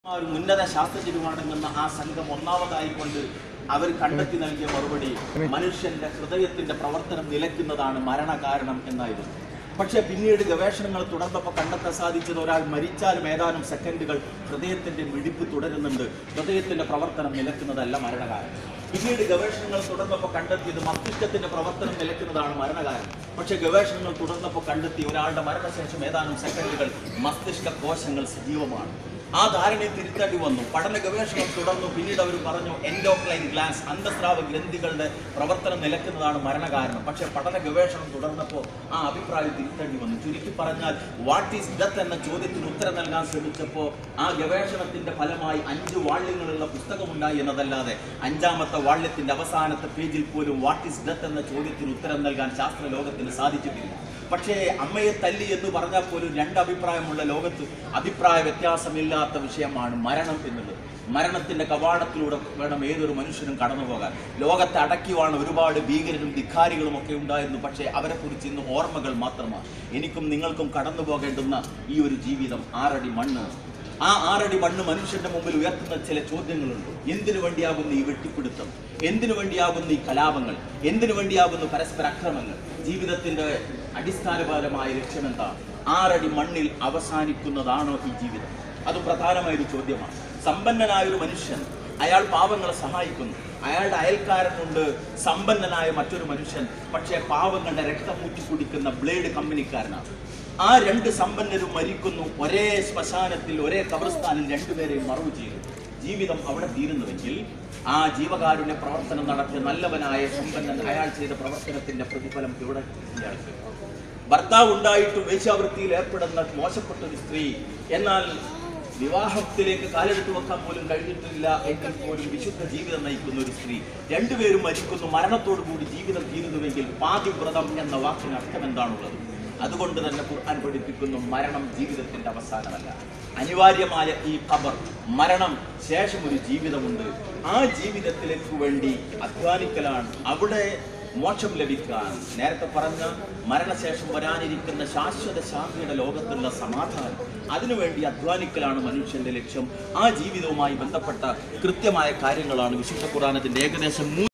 ആ ഒരു ഉന്നത ശാസ്ത്രജ്ഞരുമടങ്ങുന്ന ആ സംഘം ഒന്നാമതായി കൊണ്ട് അവർ കണ്ടെത്തി നൽകിയ മറുപടി മനുഷ്യന്റെ ഹൃദയത്തിന്റെ പ്രവർത്തനം നിലയ്ക്കുന്നതാണ് മരണകാരണം എന്നായിരുന്നു പക്ഷേ പിന്നീട് ഗവേഷണങ്ങൾ തുടർന്നപ്പോൾ കണ്ടെത്താൻ സാധിച്ചത് ഒരാൾ മരിച്ചാലും ഏതാനും സെക്കൻഡുകൾ ഹൃദയത്തിന്റെ മിടിപ്പ് തുടരുന്നുണ്ട് ഹൃദയത്തിന്റെ പ്രവർത്തനം നിലയ്ക്കുന്നതല്ല മരണകാരണം പിന്നീട് ഗവേഷണങ്ങൾ തുടർന്നപ്പോൾ കണ്ടെത്തിയത് മസ്തിഷ്കത്തിന്റെ പ്രവർത്തനം നിലയ്ക്കുന്നതാണ് മരണകാരണം പക്ഷേ ഗവേഷണങ്ങൾ തുടർന്നപ്പോൾ കണ്ടെത്തി ഒരാളുടെ മരണശേഷം ഏതാനും സെക്കൻഡുകൾ മസ്തിഷ്ക കോശങ്ങൾ സജീവമാണ് ആ ധാരണയെ തിരുത്തേണ്ടി വന്നു പഠന ഗവേഷണം തുടർന്നു പിന്നീട് അവർ പറഞ്ഞു എൻഡോക്ലൈൻ ഗ്ലാൻസ് അന്തസ്രാവ ഗ്രന്ഥികളുടെ പ്രവർത്തനം നിലക്കുന്നതാണ് മരണകാരണം പക്ഷേ പഠന ഗവേഷണം തുടർന്നപ്പോൾ ആ അഭിപ്രായം തിരുത്തേണ്ടി വന്നു ചുരുക്കി പറഞ്ഞാൽ വാട്ട് ഈസ് ഡെത്ത് എന്ന ചോദ്യത്തിന് ഉത്തരം നൽകാൻ ശ്രമിച്ചപ്പോൾ ആ ഗവേഷണത്തിന്റെ ഫലമായി അഞ്ച് വാള്യങ്ങളുള്ള പുസ്തകമുണ്ടായി എന്നതല്ലാതെ അഞ്ചാമത്തെ വാള്യത്തിന്റെ അവസാനത്തെ പേജിൽ പോലും വാട്ട് ഈസ് ഡെത്ത് എന്ന ചോദ്യത്തിന് ഉത്തരം നൽകാൻ ശാസ്ത്ര ലോകത്തിന് സാധിച്ചിട്ടില്ല പക്ഷേ അമ്മയെ തല്ലി എന്ന് പറഞ്ഞാൽ പോലും രണ്ട് അഭിപ്രായമുള്ള ലോകത്ത് അഭിപ്രായ വ്യത്യാസമില്ലാത്ത വിഷയമാണ് മരണം എന്നുള്ളത് മരണത്തിന്റെ കവാടത്തിലൂടെ വേണം ഏതൊരു മനുഷ്യനും കടന്നു പോകാൻ ലോകത്തെ അടക്കിയാണ് ഒരുപാട് ഭീകരരും ധിക്കാരികളും ഒക്കെ ഉണ്ടായിരുന്നു പക്ഷേ അവരെ കുറിച്ച് ഇന്ന് ഓർമ്മകൾ മാത്രമാണ് എനിക്കും നിങ്ങൾക്കും കടന്നു പോകേണ്ടുന്ന ഈ ഒരു ജീവിതം ആറടി മണ്ണ് ആ ആറടി മണ്ണ് മനുഷ്യന്റെ മുമ്പിൽ ഉയർത്തുന്ന ചില ചോദ്യങ്ങളുണ്ട് എന്തിനു വേണ്ടിയാകുന്ന ഈ വെട്ടിപ്പിടുത്തം എന്തിനു വേണ്ടിയാകുന്ന ഈ കലാപങ്ങൾ എന്തിനു വേണ്ടിയാകുന്ന പരസ്പര അക്രമങ്ങൾ ജീവിതത്തിന്റെ അടിസ്ഥാനപരമായ ലക്ഷ്യം എന്താണ് ആറടി മണ്ണിൽ അവസാനിക്കുന്നതാണോ ഈ ജീവിതം അത് പ്രധാനമായ ഒരു ചോദ്യമാണ് സമ്പന്നനായ ഒരു മനുഷ്യൻ അയാൾ പാവങ്ങളെ സഹായിക്കുന്നു അയാളുടെ അയൽക്കാരനുണ്ട് സമ്പന്നനായ മറ്റൊരു മനുഷ്യൻ പക്ഷേ പാവങ്ങളുടെ രക്തം ഊറ്റി കുടിക്കുന്ന ബ്ലേഡ് കമ്പനിക്കാരനാണ് ആ രണ്ട് സമ്പന്നരും മരിക്കുന്നു ഒരേ ശ്മശാനത്തിൽ ഒരേ കബർസ്ഥാനിൽ രണ്ടുപേരെയും മറവ് ചെയ്യുന്നു ജീവിതം അവിടെ തീരുന്നുവെങ്കിൽ ആ ജീവകാരുണ്യ പ്രവർത്തനം നടത്തിയ നല്ലവനായ സമ്പന്നൻ അയാൾ ചെയ്ത പ്രവർത്തനത്തിന്റെ പ്രതിഫലം ഇവിടെ ഇയാൾക്ക് ഭർത്താവ് ഉണ്ടായിട്ടും വേശ്യാവൃത്തിയിൽ ഏർപ്പെടുന്ന മോശപ്പെട്ട ഒരു സ്ത്രീ എന്നാൽ വിവാഹത്തിലേക്ക് കാലെടുത്ത് വെക്കാൻ പോലും കഴിഞ്ഞിട്ടില്ല എങ്കിൽ പോലും വിശുദ്ധ ജീവിതം നയിക്കുന്ന ഒരു സ്ത്രീ രണ്ടുപേരും മരിക്കുന്നു മരണത്തോടു കൂടി ജീവിതം തീരുന്നുവെങ്കിൽ പാതിവ്രതം എന്ന വാക്കിന് അർത്ഥം എന്താണുള്ളത് അതുകൊണ്ട് തന്നെ ഖുർആൻ പഠിപ്പിക്കുന്നു മരണം ജീവിതത്തിന്റെ അവസാനമല്ല അനിവാര്യമായ ഈ ഖബർ മരണം ശേഷം ഒരു ജീവിതമുണ്ട് ആ ജീവിതത്തിലേക്ക് വേണ്ടി അധ്വാനിക്കലാണ് അവിടെ മോക്ഷം ലഭിക്കാൻ നേരത്തെ പറഞ്ഞ മരണശേഷം വരാനിരിക്കുന്ന ശാശ്വത ശാന്തിയുടെ ലോകത്തുള്ള സമാധാനം അതിനുവേണ്ടി അധ്വാനിക്കലാണ് മനുഷ്യന്റെ ലക്ഷ്യം ആ ജീവിതവുമായി ബന്ധപ്പെട്ട കൃത്യമായ കാര്യങ്ങളാണ് വിശുദ്ധ ഖുറാനത്തിന്റെ ഏകദേശം മൂന്ന്